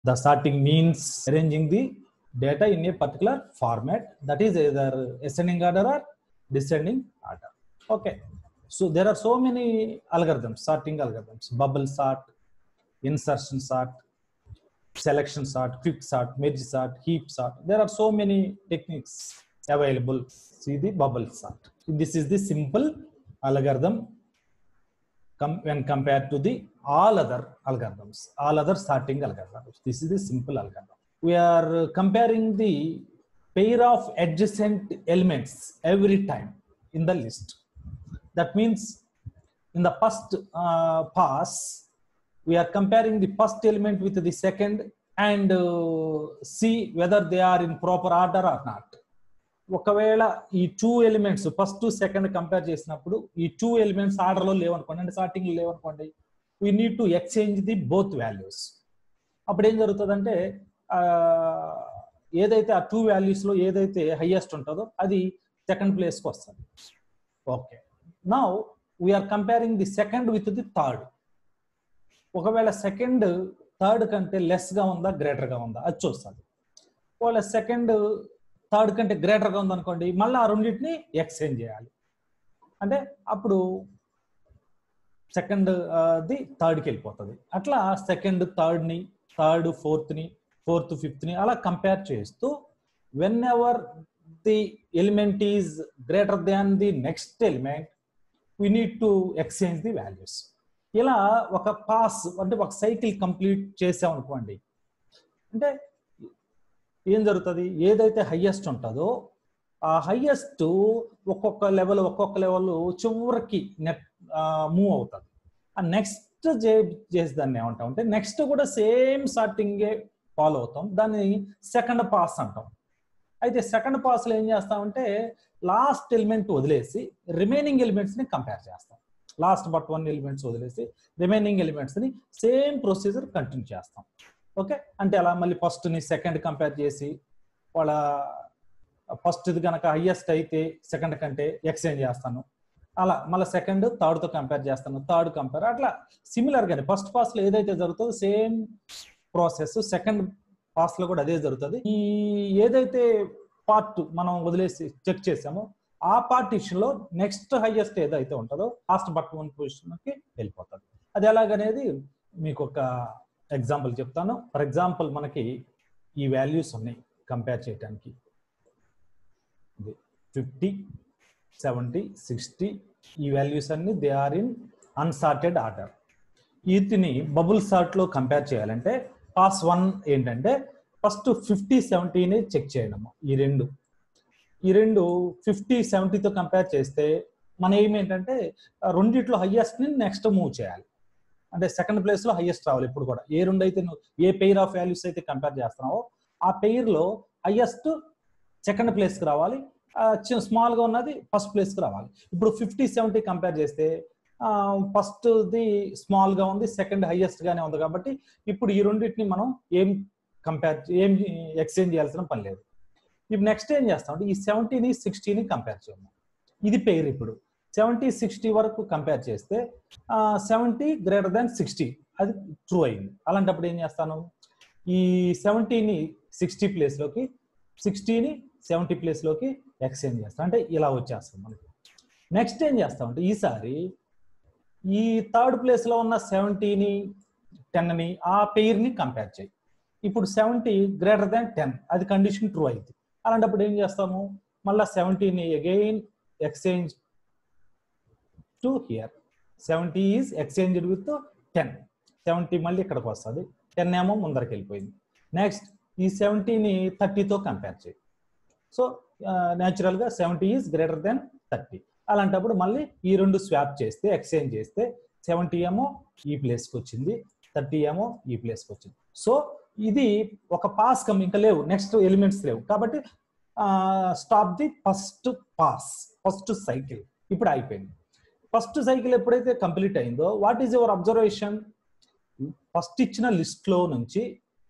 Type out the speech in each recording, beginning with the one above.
The sorting means arranging the data in a particular format that is either ascending order or descending order. Okay. So there are so many algorithms, sorting algorithms, bubble sort, insertion sort, selection sort, quick sort, merge sort, heap sort. There are so many techniques available. See the bubble sort. This is the simple algorithm com- when compared to the all other algorithms, all other sorting algorithms. This is the simple algorithm. We are uh, comparing the pair of adjacent elements every time in the list. That means in the first uh, pass, we are comparing the first element with the second and uh, see whether they are in proper order or not. ఒకవేళ ఈ two elements first second compare చేసినప్పుడు ఈ two elements ఆర్డర్లో లేవనుకోండి అంటే starting లేవనుకోండి we need to exchange the both values అప్పుడు ఏం జరుగుతుందంటే ఆ, ఏదైతే ఆ టూ వాల్యూస్లో ఏదైతే హైయెస్ట్ ఉంటుందో అది సెకండ్ ప్లేస్కి వస్తుంది okay now we are comparing the second with the third ఒకవేళ సెకండ్ థర్డ్ కంటే లెస్గా ఉందా గ్రేటర్గా ఉందా అది చూస్తుంది ఒకవేళ సెకండ్ థర్డ్ కంటే గ్రేటర్గా ఉందనుకోండి మళ్ళీ ఆ రెండింటిని ఎక్స్చేంజ్ చేయాలి అంటే అప్పుడు సెకండ్ ది థర్డ్కి వెళ్ళిపోతుంది అట్లా సెకండ్ థర్డ్ని థర్డ్ ఫోర్త్ని ఫోర్త్ ఫిఫ్త్ని అలా కంపేర్ చేస్తూ whenever the element is greater than the next element we need to exchange the values ఇలా ఒక పాస్ అంటే ఒక సైకిల్ కంప్లీట్ చేసామనుకోండి అంటే ఏం జరుగుతుంది ఏదైతే హయ్యెస్ట్ ఉంటుందో ఆ హయ్యెస్ట్ ఒక్కొక్క లెవెల్ ఒక్కొక్క లెవెల్ చివరికి నెట్ మూవ్ అవుతుంది ఆ నెక్స్ట్ చేసి దాన్ని ఏమంటాం అంటే నెక్స్ట్ కూడా సేమ్ సార్టింగే ఫాలో అవుతాం దాన్ని సెకండ్ పాస్ అంటాం అయితే సెకండ్ పాస్లో ఏం చేస్తామంటే లాస్ట్ ఎలిమెంట్ వదిలేసి రిమైనింగ్ ఎలిమెంట్స్ని కంపేర్ చేస్తాం లాస్ట్ బట్ వన్ ఎలిమెంట్స్ వదిలేసి రిమైనింగ్ ఎలిమెంట్స్ని సేమ్ ప్రొసీజర్ కంటిన్యూ చేస్తాం ఓకే అంటే అలా మళ్ళీ ఫస్ట్ని సెకండ్ కంపేర్ చేసి వాళ్ళ ఫస్ట్ ఇది కనుక హయ్యెస్ట్ అయితే సెకండ్ కంటే ఎక్స్చేంజ్ చేస్తాను అలా మళ్ళీ సెకండ్ థర్డ్తో కంపేర్ చేస్తాను థర్డ్ కంపేర్ అట్లా సిమిలర్గానే ఫస్ట్ పాస్లో ఏదైతే జరుగుతుందో సేమ్ ప్రాసెస్ సెకండ్ పాస్లో కూడా అదే జరుగుతుంది ఈ ఏదైతే పార్ట్ మనం వదిలేసి చెక్ చేసామో ఆ పార్టీషన్లో నెక్స్ట్ హైయెస్ట్ ఏదైతే ఉంటుందో లాస్ట్ బట్ వన్ పొజిషన్కి వెళ్ళిపోతుంది అది ఎలాగనేది మీకు ఒక ఎగ్జాంపుల్ చెప్తాను ఫర్ ఎగ్జాంపుల్ మనకి ఈ వాల్యూస్ ఉన్నాయి కంపేర్ చేయడానికి ఫిఫ్టీ సెవెంటీ సిక్స్టీ ఈ వాల్యూస్ అన్ని they are in unsorted order వీటిని బబుల్ సార్ట్లో కంపేర్ చేయాలంటే పాస్ వన్ ఏంటంటే ఫస్ట్ ఫిఫ్టీ సెవెంటీని చెక్ చేయడము ఈ రెండు ఈ రెండు ఫిఫ్టీ సెవెంటీతో కంపేర్ చేస్తే మన ఎయిమ్ ఏంటంటే ఆ రెండిట్లో హయ్యెస్ట్ని నెక్స్ట్ మూవ్ చేయాలి అంటే సెకండ్ ప్లేస్లో హయ్యెస్ట్ రావాలి ఇప్పుడు కూడా ఏ రెండు అయితే నువ్వు ఏ పెయిర్ ఆఫ్ వాల్యూస్ అయితే కంపేర్ చేస్తున్నావో ఆ పెయిర్లో హయ్యెస్ట్ సెకండ్ ప్లేస్కి రావాలి స్మాల్గా ఉన్నది ఫస్ట్ ప్లేస్కి రావాలి ఇప్పుడు ఫిఫ్టీ సెవెంటీ కంపేర్ చేస్తే ఫస్ట్ ది స్మాల్గా ఉంది సెకండ్ హైయెస్ట్గానే ఉంది కాబట్టి ఇప్పుడు ఈ రెండింటిని మనం ఏం కంపేర్ ఏం ఎక్స్చేంజ్ చేయాల్సిన పని లేదు ఇప్పుడు నెక్స్ట్ ఏం చేస్తాం అంటే ఈ సెవెంటీని సిక్స్టీని కంపేర్ చేద్దాం ఇది పేరు ఇప్పుడు సెవెంటీ సిక్స్టీ వరకు కంపేర్ చేస్తే సెవెంటీ గ్రేటర్ దాన్ సిక్స్టీ అది ట్రూ అయింది అలాంటప్పుడు ఏం చేస్తాను ఈ సెవెంటీని సిక్స్టీ ప్లేస్లోకి సిక్స్టీని సెవెంటీ ప్లేస్లోకి ఎక్స్చేంజ్ చేస్తాం అంటే ఇలా వచ్చేస్తాం మనకి నెక్స్ట్ ఏం చేస్తామంటే ఈసారి ఈ థర్డ్ ప్లేస్లో ఉన్న సెవెంటీని టెన్ని ఆ పెయిర్ని కంపేర్ చేయి ఇప్పుడు సెవెంటీ గ్రేటర్ దాన్ టెన్ అది కండిషన్ ట్రూ అయింది అలాంటప్పుడు ఏం చేస్తాము మళ్ళీ సెవెంటీని again exchange to here seventy is exchanged with ten seventy మళ్ళీ ఇక్కడికి వస్తుంది టెన్ ఏమో ముందరికి వెళ్ళిపోయింది నెక్స్ట్ ఈ సెవెంటీని థర్టీతో కంపేర్ చేయి సో న్యాచురల్గా seventy is greater than thirty అలాంటప్పుడు మళ్ళీ ఈ రెండు స్వాప్ చేస్తే ఎక్స్చేంజ్ చేస్తే సెవెంటీ ఏమో ఈ ప్లేస్కి వచ్చింది థర్టీ ఏమో ఈ ప్లేస్కి వచ్చింది సో ఇది ఒక పాస్ కమ్ ఇంకా లేవు నెక్స్ట్ ఎలిమెంట్స్ లేవు కాబట్టి stop the first pass first cycle ఇప్పుడు అయిపోయింది ఫస్ట్ సైకిల్ ఎప్పుడైతే కంప్లీట్ అయిందో what is your observation first ఇచ్చిన లిస్ట్లో నుంచి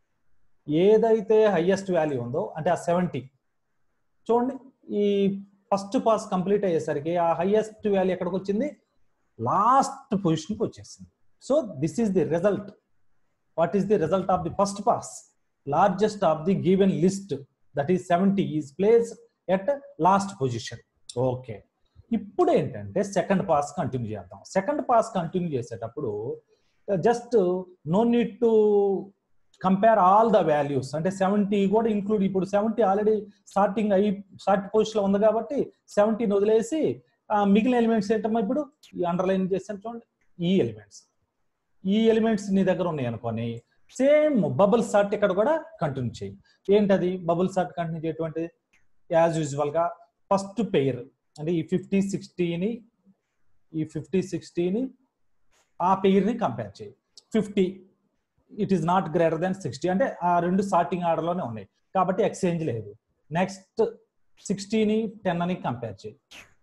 ఏదైతే హయ్యెస్ట్ వాల్యూ ఉందో అంటే ఆ సెవెంటీ చూడండి ఈ ఫస్ట్ పాస్ కంప్లీట్ అయ్యేసరికి ఆ హైయెస్ట్ వాల్యూ ఎక్కడికి వచ్చింది లాస్ట్ పొజిషన్కి వచ్చేసింది so this is the result what is the result of the first pass largest of the given list that is seventy is place at last position okay ఇప్పుడు ఏంటంటే second pass continue చేద్దాం second pass continue చేసేటప్పుడు just no need to compare all the values అంటే seventy కూడా include ఇప్పుడు seventy already starting అయ్యి start position ఉంది కాబట్టి సెవెంటీని వదిలేసి ఆ, మిగిలిన ఎలిమెంట్స్ ఏంటమ్మా ఇప్పుడు ఈ అండర్లైన్ చేసాను చూడండి ఈ ఎలిమెంట్స్ ఈ ఎలిమెంట్స్ నీ దగ్గర ఉన్నాయి అనుకోని సేమ్ బబుల్ సార్ట్ ఇక్కడ కూడా కంటిన్యూ చేయి ఏంటది బబుల్ సార్ట్ కంటిన్యూ చేయటువంటి యాజ్ యూజువల్ గా ఫస్ట్ పెయిర్ అంటే ఈ ఫిఫ్టీ సిక్స్టీని ఈ ఫిఫ్టీ సిక్స్టీని ఆ పెయిర్ని కంపేర్ చేయి fifty it is not greater than sixty అంటే ఆ రెండు స్టార్టింగ్ ఆర్డర్లోనే ఉన్నాయి కాబట్టి ఎక్స్చేంజ్ లేదు నెక్స్ట్ సిక్స్టీని టెన్ అని కంపేర్ చేయి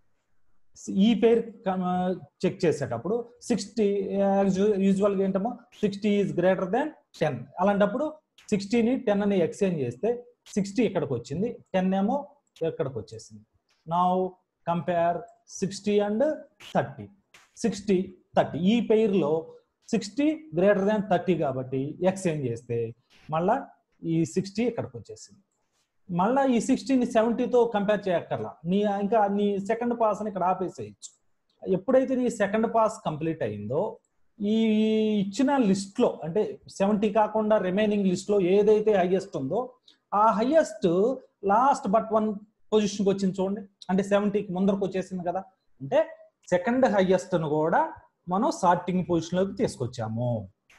ఈ పేరు చెక్ చేసేటప్పుడు సిక్స్టీ యూజువల్గా ఏంటమ్మో sixty is greater than ten అలాంటప్పుడు సిక్స్టీని టెన్ అని ఎక్స్చేంజ్ చేస్తే సిక్స్టీ ఇక్కడికి వచ్చింది టెన్ ఏమో ఇక్కడికి వచ్చేసింది నా compare sixty and thirty sixty thirty ఈ పెయిర్లో సిక్స్టీ గ్రేటర్ దాన్ థర్టీ కాబట్టి ఎక్స్చేంజ్ చేస్తే మళ్ళా ఈ సిక్స్టీ ఇక్కడికి వచ్చేసింది మళ్ళా ఈ సిక్స్టీని సెవెంటీతో కంపేర్ చేయక్కర్లా నీ ఇంకా నీ సెకండ్ పాస్ అని ఇక్కడ ఆపేసేయచ్చు ఎప్పుడైతే నీ సెకండ్ పాస్ కంప్లీట్ అయిందో ఈ ఇచ్చిన లిస్ట్ లో అంటే సెవెంటీ కాకుండా రిమైనింగ్ లిస్ట్ లో ఏదైతే హైయెస్ట్ ఉందో ఆ హైయెస్ట్ లాస్ట్ బట్ వన్ పొజిషన్కి వచ్చింది చూడండి అంటే సెవెంటీకి ముందరకు వచ్చేసింది కదా అంటే సెకండ్ హైయెస్ట్ ను కూడా మనం సార్టింగ్ పొజిషన్ లోకి తీసుకొచ్చాము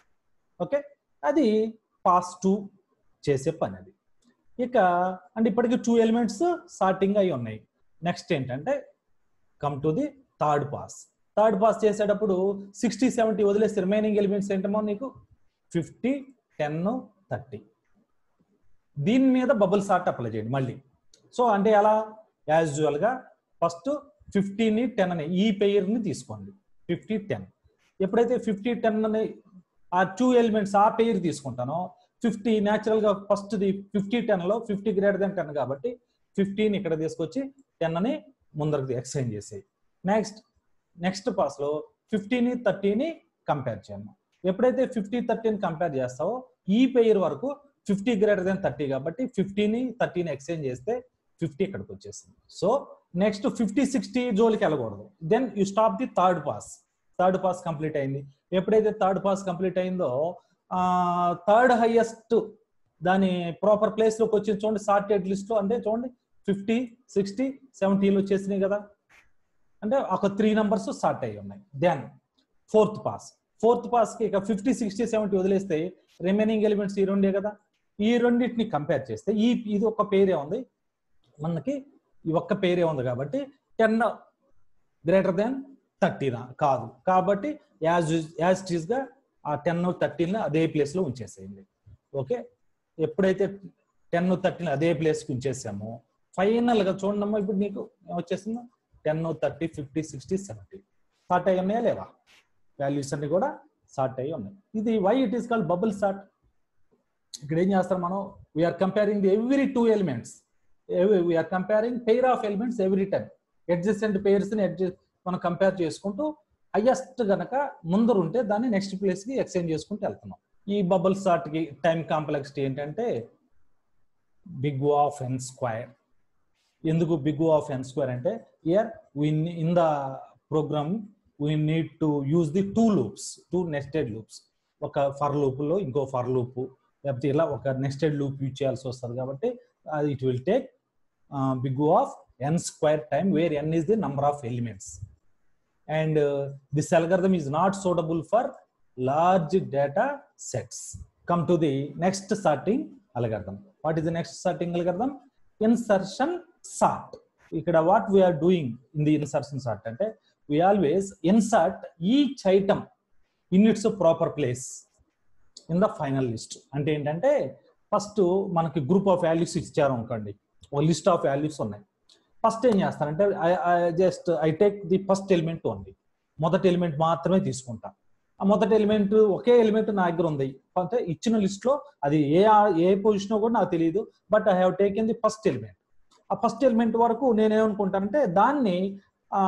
ఓకే అది పాస్ టూ చేసే పని అది ఇక అంటే ఇప్పటికి టూ ఎలిమెంట్స్ సార్టింగ్ అయి ఉన్నాయి నెక్స్ట్ ఏంటంటే come to the third pass third pass చేసేటప్పుడు సిక్స్టీ సెవెంటీ వదిలేస్తే రిమైనింగ్ ఎలిమెంట్స్ ఏంటమో నీకు ఫిఫ్టీ టెన్ థర్టీ దీని మీద బబుల్ సార్ట్ అప్లై చేయండి మళ్ళీ సో అంటే ఎలా యాజ్ యూజువల్గా ఫస్ట్ ఫిఫ్టీని టెన్ అని ఈ పెయిర్ని తీసుకోండి ఫిఫ్టీ టెన్ ఎప్పుడైతే ఫిఫ్టీ టెన్ అని ఆ టూ ఎలిమెంట్స్ ఆ పెయిర్ తీసుకుంటానో ఫిఫ్టీ న్యాచురల్గా ఫస్ట్ది ఫిఫ్టీ టెన్లో ఫిఫ్టీ గ్రేటర్ దెన్ టెన్ కాబట్టి ఫిఫ్టీని ఇక్కడ తీసుకొచ్చి టెన్ అని ముందరకు ఎక్స్చేంజ్ చేసేయి నెక్స్ట్ నెక్స్ట్ పాస్లో ఫిఫ్టీని థర్టీని కంపేర్ చేయము ఎప్పుడైతే ఫిఫ్టీ థర్టీని కంపేర్ చేస్తావో ఈ పెయిర్ వరకు ఫిఫ్టీ గ్రేటర్ దెన్ థర్టీ కాబట్టి ఫిఫ్టీని థర్టీని ఎక్స్చేంజ్ చేస్తే ఫిఫ్టీ ఇక్కడికి వచ్చేసింది సో నెక్స్ట్ ఫిఫ్టీ సిక్స్టీ జోలికి వెళ్ళకూడదు then you stop the third pass third pass complete అయింది ఎప్పుడైతే థర్డ్ పాస్ కంప్లీట్ అయిందో థర్డ్ హైయెస్ట్ దాని ప్రాపర్ ప్లేస్ లోకి వచ్చింది చూడండి సార్టెడ్ లిస్ట్ లో అంటే చూడండి ఫిఫ్టీ సిక్స్టీ సెవెంటీలు వచ్చేసినాయి కదా అంటే ఒక త్రీ నంబర్స్ స్టార్ట్ అయ్యి ఉన్నాయి then fourth pass fourth pass కి ఇక ఫిఫ్టీ సిక్స్టీ సెవెంటీ వదిలేస్తే రిమైనింగ్ ఎలిమెంట్స్ ఈ రెండే కదా ఈ రెండింటిని కంపేర్ చేస్తే ఈ ఇది ఒక పేరే ఉంది మనకి ఈ ఒక్క పేరే ఉంది కాబట్టి టెన్ గ్రేటర్ దాన్ థర్టీనా కాదు కాబట్టి యాజ్ యాజ్ టీజ్ గా ఆ టెన్ థర్టీన్ అదే ప్లేస్ లో ఉంచేసేయండి ఓకే ఎప్పుడైతే టెన్ థర్టీన్ అదే ప్లేస్ కి ఉంచేసామో ఫైనల్ గా చూడమ్మా ఇప్పుడు నీకు వచ్చేసిందో ten thirty fifty sixty seventy start అయ్యి ఉన్నాయా లేవా వాల్యూస్ అన్ని కూడా స్టార్ట్ అయ్యి ఉన్నాయి ఇది why it is called bubble start ఇక్కడ ఏం చేస్తారు మనం we are comparing the every two elements we are comparing pair of elements every time adjacent pairs ని adjust- మనం కంపేర్ చేసుకుంటూ హైయెస్ట్ గనక ముందర ఉంటే దాన్ని నెక్స్ట్ ప్లేస్ కి ఎక్స్చేంజ్ చేసుకుంటూ వెళ్తున్నాం ఈ బబుల్ సార్ట్ కి టైం కాంప్లెక్సిటీ ఏంటంటే బిగ్ ఆఫ్ ఎన్ స్క్వైర్ ఎందుకు బిగ్ ఆఫ్ ఎన్ స్క్వేర్ అంటే here in the program we need to use the two loops two nested loops ఒక ఫర్ లూప్లో ఇంకో ఫర్ లూప్ లేకపోతే ఇలా ఒక నెస్టెడ్ లూప్ యూజ్ చేయాల్సి వస్తుంది కాబట్టి అది it will take big of n square time where n is the number of elements and this algorithm is not suitable for large data sets come to the next sorting algorithm what is the next sorting algorithm insertion sort ఇక్కడ what we are doing in the insertion sort అంటే we always insert each item in its proper place in the final list అంటే ఏంటంటే first మనకి group of values ఇచ్చారు అనుకోండి ఒక list of values ఉన్నాయి first ఏం చేస్తానంటే just I take the first element only మొదటి ఎలిమెంట్ మాత్రమే తీసుకుంటా ఆ మొదటి ఎలిమెంట్ ఒకే ఎలిమెంట్ నా దగ్గర ఉంది అంటే ఇచ్చిన లిస్ట్ లో అది ఏ ఏ పొజిషన్ కూడా నాకు తెలియదు but I have taken the first element ఆ ఫస్ట్ ఎలిమెంట్ వరకు నేనేమనుకుంటానంటే దాన్ని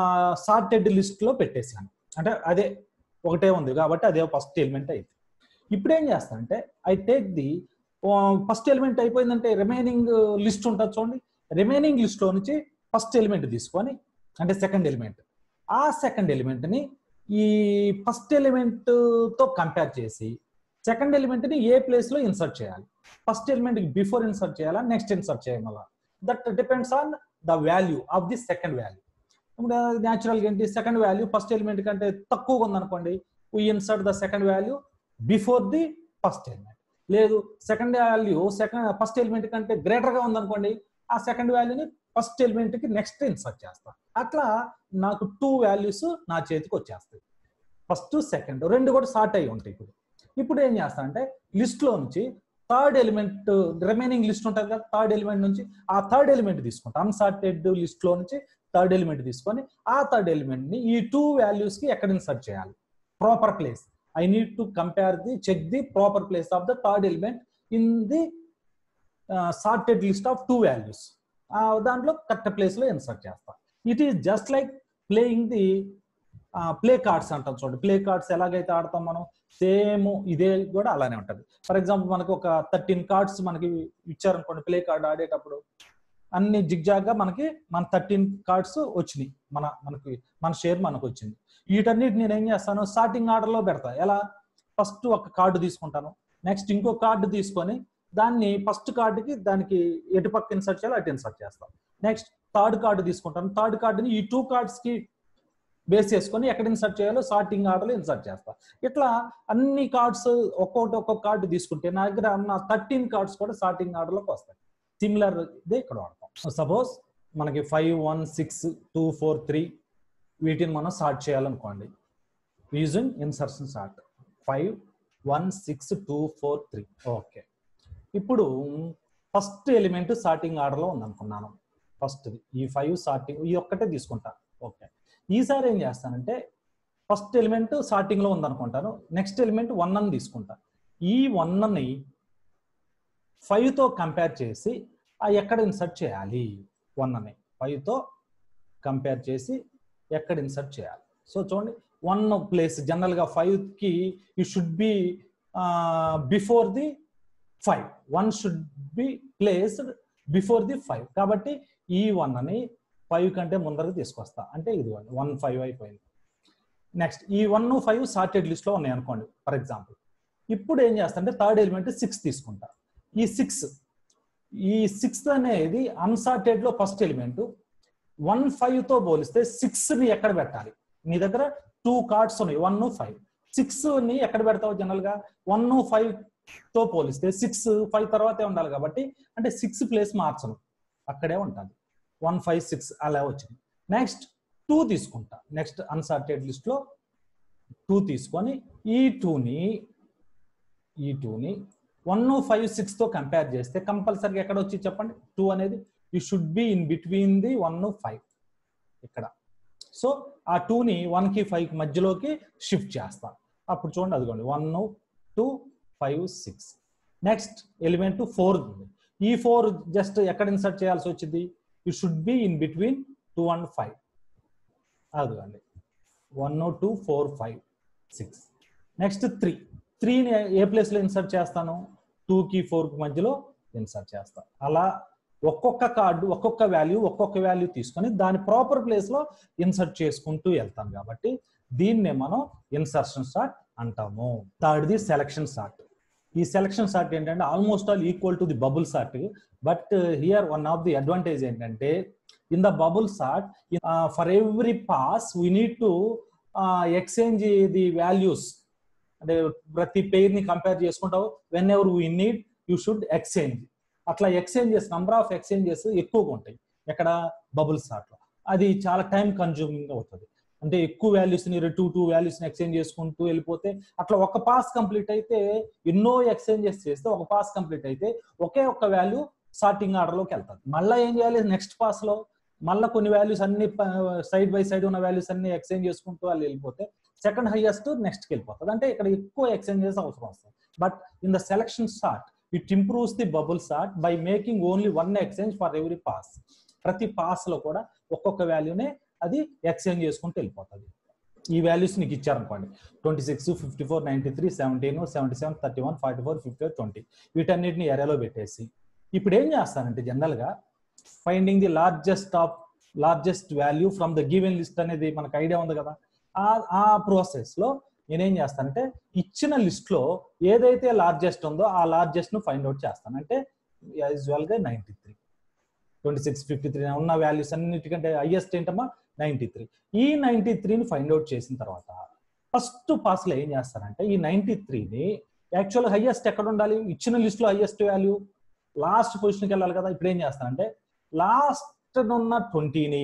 సార్టెడ్ లిస్ట్ లో పెట్టేశాను అంటే అదే ఒకటే ఉంది కాబట్టి అదే ఫస్ట్ ఎలిమెంట్ అయింది ఇప్పుడు ఏం చేస్తానంటే I take the first element అయిపోయిందంటే రిమైనింగ్ లిస్ట్ ఉంటుంది చూడండి రిమైనింగ్ లిస్ట్లో నుంచి ఫస్ట్ ఎలిమెంట్ తీసుకొని అంటే సెకండ్ ఎలిమెంట్ ఆ సెకండ్ ఎలిమెంట్ని ఈ ఫస్ట్ ఎలిమెంట్తో కంపేర్ చేసి సెకండ్ ఎలిమెంట్ని ఏ ప్లేస్లో ఇన్సర్ట్ చేయాలి ఫస్ట్ ఎలిమెంట్కి బిఫోర్ ఇన్సర్ట్ చేయాలా నెక్స్ట్ ఇన్సర్ట్ చేయాలా that depends on the value of the second value ఇప్పుడు న్యాచురల్గా ఏంటి సెకండ్ వాల్యూ ఫస్ట్ ఎలిమెంట్ కంటే తక్కువగా ఉందనుకోండి we insert the second value before the first element లేదు second value second first element కంటే గ్రేటర్గా ఉందనుకోండి ఆ సెకండ్ వాల్యూని ఫస్ట్ ఎలిమెంట్కి నెక్స్ట్ ఇన్సర్ట్ చేస్తాను అట్లా నాకు టూ వాల్యూస్ నా చేతికి వచ్చేస్తాయి ఫస్ట్ సెకండ్ రెండు కూడా సార్ట్ అయి ఉంటాయి ఇప్పుడు ఇప్పుడు ఏం చేస్తా అంటే లిస్ట్లో నుంచి థర్డ్ ఎలిమెంట్ రిమైనింగ్ లిస్ట్ ఉంటుంది కదా థర్డ్ ఎలిమెంట్ నుంచి ఆ థర్డ్ ఎలిమెంట్ తీసుకుంటా అన్సార్టెడ్ లిస్ట్లో నుంచి థర్డ్ ఎలిమెంట్ తీసుకొని ఆ థర్డ్ ఎలిమెంట్ని ఈ టూ వాల్యూస్కి ఎక్కడ ఇన్సర్ట్ చేయాలి proper place I need to compare the check the proper place of the third element in the sorted list of two values దాంట్లో కరెక్ట్ ప్లేస్లో ఇన్సర్ట్ చేస్తా it is just like playing the play cards అంటాం చూడండి play cards ఎలాగైతే ఆడతాం మనం same ఇదే కూడా అలానే ఉంటుంది ఫర్ ఎగ్జాంపుల్ మనకు ఒక థర్టీన్ కార్డ్స్ మనకి ఇచ్చారనుకోండి ప్లే కార్డ్ ఆడేటప్పుడు అన్ని జిగ్జాగ్గా మనకి మన థర్టీన్ కార్డ్స్ వచ్చినాయి మన మనకి మన షేర్ మనకు వచ్చింది వీటన్నిటి నేను ఏం చేస్తాను స్టార్టింగ్ ఆర్డర్లో పెడతా ఎలా ఫస్ట్ ఒక కార్డు తీసుకుంటాను నెక్స్ట్ ఇంకో కార్డు తీసుకొని దాన్ని ఫస్ట్ కార్డుకి దానికి ఎటు పక్క ఇన్సర్ట్ చేయాలో అటు ఇన్సర్ట్ చేస్తాను నెక్స్ట్ థర్డ్ కార్డు తీసుకుంటాను థర్డ్ కార్డుని ఈ టూ కార్డ్స్కి బేస్ చేసుకొని ఎక్కడ ఇన్సర్ట్ చేయాలో సార్టింగ్ ఆర్డర్లో ఇన్సర్ట్ చేస్తా ఇట్లా అన్ని కార్డ్స్ ఒక్కొక్కటి ఒక్కొక్క కార్డు తీసుకుంటే నా దగ్గర ఉన్న థర్టీన్ కార్డ్స్ కూడా సార్టింగ్ ఆర్డర్లోకి వస్తాయి సిమిలర్ ఇదే ఇక్కడ వాడతాం సపోజ్ మనకి five one six two four three వీటిని మనం సార్ట్ చేయాలనుకోండి using insertion sort five one six two four three okay ఇప్పుడు ఫస్ట్ ఎలిమెంట్ సార్టింగ్ ఆర్డర్లో ఉందనుకున్నాను ఫస్ట్ ఈ ఫైవ్ సార్టింగ్ ఈ ఒక్కటే తీసుకుంటా ఓకే ఈసారి ఏం చేస్తానంటే ఫస్ట్ ఎలిమెంట్ సార్టింగ్లో ఉందనుకుంటాను నెక్స్ట్ ఎలిమెంట్ వన్ అని తీసుకుంటా ఈ వన్ అని ఫైవ్తో కంపేర్ చేసి ఆ ఎక్కడ ఇన్సర్ట్ చేయాలి వన్ అని ఫైవ్తో కంపేర్ చేసి ఎక్కడ ఇన్సర్ట్ చేయాలి సో చూడండి వన్ ప్లేస్ జనరల్గా ఫైవ్కి you should be before the five one should be placed before the five కాబట్టి ఈ వన్ అని ఫైవ్ కంటే ముందరకు తీసుకొస్తా అంటే ఇది వన్ వన్ ఫైవ్ అయిపోయింది నెక్స్ట్ ఈ వన్ ఫైవ్ సార్టెడ్ లిస్ట్లో ఉన్నాయి అనుకోండి ఫర్ ఎగ్జాంపుల్ ఇప్పుడు ఏం చేస్తా అంటే థర్డ్ ఎలిమెంట్ సిక్స్ తీసుకుంటా ఈ సిక్స్ ఈ సిక్స్త్ అనేది అన్సార్టెడ్ లో ఫస్ట్ ఎలిమెంట్ వన్ ఫైవ్ తో పోలిస్తే సిక్స్ ని ఎక్కడ పెట్టాలి నీ దగ్గర టూ కార్డ్స్ ఉన్నాయి వన్ ఫైవ్ సిక్స్ ని ఎక్కడ పెడతావు జనరల్ గా వన్ ఫైవ్ తో పోలిస్తే సిక్స్ ఫైవ్ తర్వాతే ఉండాలి కాబట్టి అంటే సిక్స్ ప్లేస్ మార్చను అక్కడే ఉంటుంది వన్ ఫైవ్ సిక్స్ అలా వచ్చింది నెక్స్ట్ టూ తీసుకుంటా నెక్స్ట్ అన్సార్టెడ్ లిస్ట్ లో టూ తీసుకొని ఈ టూని ఈ టూని వన్ ఫైవ్ సిక్స్ తో కంపేర్ చేస్తే కంపల్సరీగా ఎక్కడ వచ్చి చెప్పండి టూ అనేది you should be in between the one five ఇక్కడ సో ఆ టూని వన్కి ఫైవ్కి మధ్యలోకి షిఫ్ట్ చేస్తా అప్పుడు చూడండి అదిగోండి one two five six next element four ఉంది ఈ ఫోర్ జస్ట్ ఎక్కడ ఇన్సర్ట్ చేయాల్సి వచ్చింది you should be in between two and five అదిగోండి one two four five six next three త్రీని ఏ ప్లేస్లో ఇన్సర్ట్ చేస్తాను టూకి ఫోర్కి మధ్యలో ఇన్సర్ట్ చేస్తాను అలా ఒక్కొక్క కార్డు ఒక్కొక్క వాల్యూ ఒక్కొక్క వాల్యూ తీసుకొని దాని ప్రాపర్ ప్లేస్లో ఇన్సర్ట్ చేసుకుంటూ వెళ్తాం కాబట్టి దీన్నే మనం ఇన్సర్షన్ సార్ట్ అంటాము థర్డ్ది సెలక్షన్ సార్ట్ ఈ సెలక్షన్ సార్ట్ ఏంటంటే almost all equal to the bubble sort but here one of the advantage ఏంటంటే in the bubble sort for every pass we need to exchange the values అంటే ప్రతి pair ని compare చేసుకుంటావు whenever we need you should exchange అట్లా exchanges number of exchanges ఎక్కువగా ఉంటాయి ఎక్కడ bubble సార్ట్లో అది చాలా టైం కన్జ్యూమింగ్ అవుతుంది అంటే ఎక్కువ వాల్యూస్ ని టూ టూ వాల్యూస్ ని ఎక్స్చేంజ్ చేసుకుంటూ వెళ్ళిపోతే అట్లా ఒక పాస్ కంప్లీట్ అయితే ఎన్నో ఎక్స్చేంజెస్ చేస్తే ఒక పాస్ కంప్లీట్ అయితే ఒకే ఒక్క వాల్యూ సార్టింగ్ ఆర్డర్లోకి వెళ్తుంది మళ్ళీ ఏం చేయాలి నెక్స్ట్ పాస్ లో మళ్ళీ కొన్ని వాల్యూస్ అన్ని సైడ్ బై సైడ్ ఉన్న వాల్యూస్ అన్ని ఎక్స్చేంజ్ చేసుకుంటూ వాళ్ళు వెళ్ళిపోతే సెకండ్ హైయెస్ట్ నెక్స్ట్కి వెళ్ళిపోతుంది అంటే ఇక్కడ ఎక్కువ ఎక్స్చేంజెస్ అవసరం వస్తుంది but in the selection sort it improves the bubble sort by making only one exchange for every pass ప్రతి పాస్ లో కూడా ఒక్కొక్క వాల్యూనే అది ఎక్స్చేంజ్ చేసుకుంటూ వెళ్ళిపోతుంది ఈ వాల్యూస్ నీకు ఇచ్చారనుకోండి twenty six fifty four ninety three seventeen seventy seven thirty one forty four fifty four twenty వీటన్నిటిని ఎరేలో పెట్టేసి ఇప్పుడు ఏం చేస్తానంటే జనరల్గా finding the largest of largest value from the given list అనేది మనకు ఐడియా ఉంది కదా ఆ ఆ ప్రాసెస్లో నేనేం చేస్తానంటే ఇచ్చిన లిస్ట్లో ఏదైతే లార్జెస్ట్ ఉందో ఆ లార్జెస్ట్ను ఫైండ్ అవుట్ చేస్తాను అంటే యూజువల్గా ninety three twenty six fifty three ఉన్న వాల్యూస్ అన్నిటికంటే హైయెస్ట్ ఏంటమ్మా నైంటీ త్రీ ఈ నైంటీ త్రీని ఫైండ్ అవుట్ చేసిన తర్వాత ఫస్ట్ పాస్లో ఏం చేస్తారంటే ఈ నైంటీ త్రీని యాక్చువల్ హైయెస్ట్ ఎక్కడ ఉండాలి ఇచ్చిన లిస్ట్లో హైయెస్ట్ వాల్యూ లాస్ట్ పొజిషన్కి వెళ్ళాలి కదా ఇప్పుడు ఏం చేస్తానంటే లాస్ట్ ఉన్న ట్వంటీని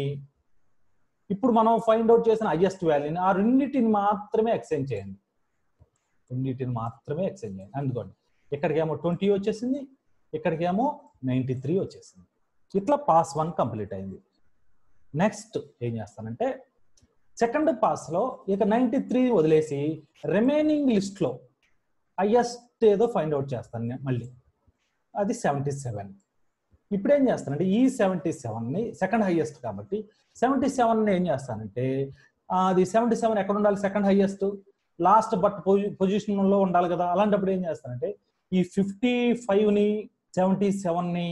ఇప్పుడు మనం ఫైండ్ అవుట్ చేసిన హైయెస్ట్ వాల్యూని ఆ రెండింటిని మాత్రమే ఎక్స్చేంజ్ చేయండి రెండింటిని మాత్రమే ఎక్స్చేంజ్ చేయండి అందుకోండి ఇక్కడికేమో ట్వంటీ వచ్చేసింది ఇక్కడికేమో నైంటీ త్రీ వచ్చేసింది ఇట్లా పాస్ వన్ కంప్లీట్ అయింది నెక్స్ట్ ఏం చేస్తానంటే సెకండ్ పాస్లో ఇక నైంటీ త్రీ వదిలేసి రిమైనింగ్ లిస్ట్లో హైయెస్ట్ ఏదో ఫైండ్ అవుట్ చేస్తాను నేను మళ్ళీ అది సెవెంటీ సెవెన్ ఇప్పుడు ఏం చేస్తానంటే ఈ సెవెంటీ సెవెన్ని సెకండ్ హైయెస్ట్ కాబట్టి సెవెంటీ సెవెన్ ఏం చేస్తానంటే ఆ, అది సెవెంటీ సెవెన్ ఎక్కడ ఉండాలి సెకండ్ హైయెస్ట్ లాస్ట్ బట్ పొజిషన్లో ఉండాలి కదా అలాంటప్పుడు ఏం చేస్తానంటే ఈ ఫిఫ్టీ ఫైవ్ని సెవెంటీ సెవెన్ని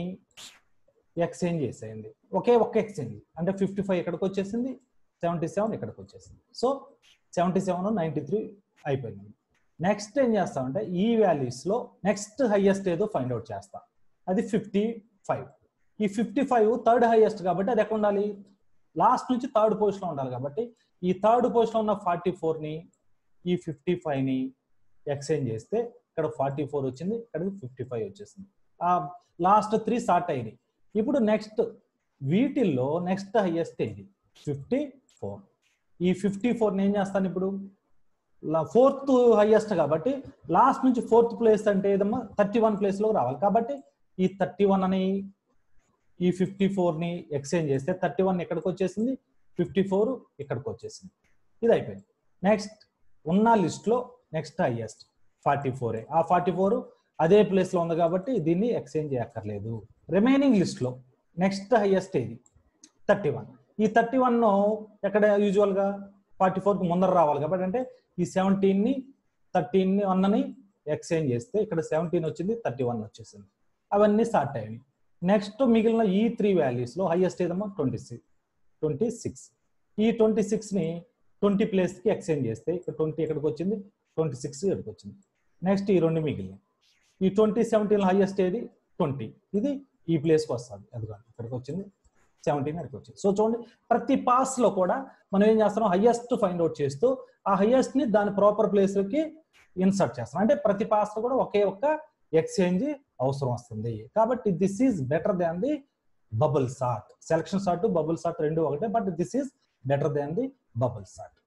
ఎక్స్చేంజ్ చేసేయండి ఒకే ఒక్క ఎక్స్చేంజ్ అంటే ఫిఫ్టీ ఫైవ్ ఎక్కడికి వచ్చేసింది సెవెంటీ సెవెన్ ఇక్కడికి వచ్చేసింది so seventy seven ninety three అయిపోయింది నెక్స్ట్ ఏం చేస్తామంటే ఈ వాల్యూస్లో నెక్స్ట్ హైయెస్ట్ ఏదో ఫైండ్ అవుట్ చేస్తా అది ఫిఫ్టీ ఫైవ్ ఈ ఫిఫ్టీ ఫైవ్ థర్డ్ హైయెస్ట్ కాబట్టి అది ఎక్కడ ఉండాలి లాస్ట్ నుంచి థర్డ్ పొజిషన్లో ఉండాలి కాబట్టి ఈ థర్డ్ పొజిషన్లో ఉన్న ఫార్టీ ఫోర్ని ఈ ఫిఫ్టీ ఫైవ్ని ఎక్స్చేంజ్ చేస్తే ఇక్కడ ఫార్టీ ఫోర్ వచ్చింది ఇక్కడ ఫిఫ్టీ ఫైవ్ వచ్చేసింది ఆ లాస్ట్ త్రీ స్టార్ట్ అయినాయి ఇప్పుడు నెక్స్ట్ వీటిల్లో నెక్స్ట్ హైయెస్ట్ ఇది ఫిఫ్టీ ఫోర్ ఈ ఫిఫ్టీ ఫోర్ని ఏం చేస్తాను ఇప్పుడు ఫోర్త్ హైయెస్ట్ కాబట్టి లాస్ట్ నుంచి ఫోర్త్ ప్లేస్ అంటే ఏదమ్మా థర్టీ వన్ ప్లేస్లో రావాలి కాబట్టి ఈ థర్టీ వన్ అని ఈ ఫిఫ్టీ ఫోర్ని ఎక్స్చేంజ్ చేస్తే థర్టీ వన్ ఎక్కడికి వచ్చేసింది ఫిఫ్టీ ఫోర్ ఇక్కడికి వచ్చేసింది ఇది అయిపోయింది నెక్స్ట్ ఉన్న లిస్ట్లో నెక్స్ట్ హైయెస్ట్ ఫార్టీ ఫోరే ఆ ఫార్టీ ఫోర్ అదే ప్లేస్లో ఉంది కాబట్టి దీన్ని ఎక్స్చేంజ్ చేయక్కర్లేదు రిమైనింగ్ లిస్ట్లో నెక్స్ట్ హైయెస్ట్ ఇది థర్టీ వన్ ఈ థర్టీ వన్ ఎక్కడ యూజువల్గా ఫార్టీ ఫోర్కి ముందర రావాలి కాబట్టి అంటే ఈ సెవెంటీన్ని థర్టీన్ వన్ని ఎక్స్చేంజ్ చేస్తే ఇక్కడ సెవెంటీన్ వచ్చింది థర్టీ వన్ వచ్చేసింది అవన్నీ స్టార్ట్ అయ్యాయి నెక్స్ట్ మిగిలిన ఈ త్రీ వాల్యూస్లో హైయెస్ట్ ఏదమ్మా ట్వంటీ సిక్స్ ట్వంటీ సిక్స్ ఈ ట్వంటీ సిక్స్ని ట్వంటీ ప్లేస్కి ఎక్స్చేంజ్ చేస్తే ఇక్కడ ట్వంటీ ఎక్కడికి వచ్చింది ట్వంటీ సిక్స్ ఇక్కడికి వచ్చింది నెక్స్ట్ ఈ రెండు మిగిలిన ఈ ట్వంటీ సెవెంటీన్ హైయెస్ట్ ఏది ట్వంటీ ఇది ఈ ప్లేస్కి వస్తుంది అదిగోండి ఇక్కడికి వచ్చింది సెవెంటీన్ ఇక్కడికి వచ్చింది సో చూడండి ప్రతి పాస్లో కూడా మనం ఏం చేస్తున్నాం హైయెస్ట్ ఫైండ్ అవుట్ చేస్తూ ఆ హైయెస్ట్ ని దాని ప్రాపర్ ప్లేస్లోకి ఇన్సర్ట్ చేస్తాం అంటే ప్రతి పాస్లో కూడా ఒకే ఒక్క ఎక్స్చేంజ్ అవసరం వస్తుంది కాబట్టి this is better than the bubble sort selection sort bubble sort రెండు ఒకటే but this is better than the bubble sort